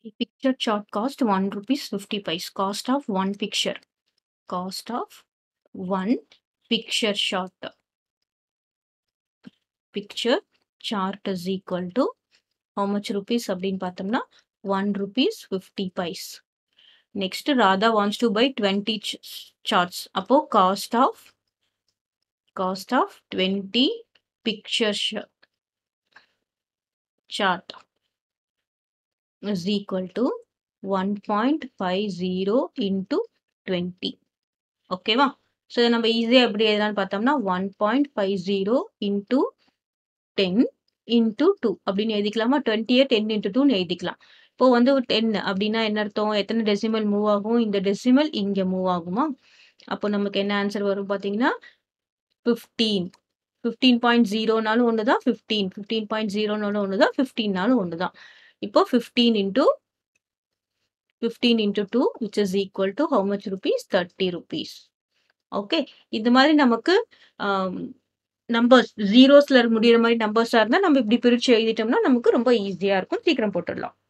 Picture chart cost 1 rupees 50 paise. Cost of one picture. Cost of one picture shot. Picture chart is equal to how much rupees அப்படின்னு பார்த்தோம்னா 1 rupees 50 paise. Next, Radha wants to buy 20 ch- charts. அப்போ cost of cost of 20 picture sh- chart is equal to 1.50 into 20. ஓகேவா so இதை நம்ம ஈஸியாக எப்படி எழுதலாம்னு பார்த்தோம்னா one point five zero into ten into two அப்படின்னு எழுதிக்கலாமா டுவெண்ட்டியே டென் இன்டூ டூன்னு எழுதிக்கலாம் இப்போ வந்து டென் அப்படின்னா என்ன அர்த்தம் எத்தனை டெசிமல் மூவ் ஆகும் இந்த டெசிமல் இங்கே மூவ் ஆகுமா அப்போ நமக்கு என்ன ஆன்சர் வரும் பார்த்தீங்கன்னா ஃபிஃப்டீன் ஃபிஃப்டீன் பாயிண்ட் ஜீரோனாலும் ஒன்று தான் ஃபிஃப்டீன் ஃபிஃப்டீன் பாயிண்ட் ஜீரோனாலும் ஒன்று தான் ஃபிஃப்டீன்னாலும் ஒன்று தான் இப்போ fifteen into fifteen into two which is equal to how much rupees thirty rupees okay இந்த மாதிரி நமக்கு நம்பர்ஸ் ஜீரோஸ்ல முடியிற மாதிரி நம்பர்ஸா இருந்தா நம்ம இப்படி பிரிச்சு எழுதிட்டோம்னா நமக்கு ரொம்ப ஈஸியா இருக்கும் சீக்கிரம் போட்டுடலாம்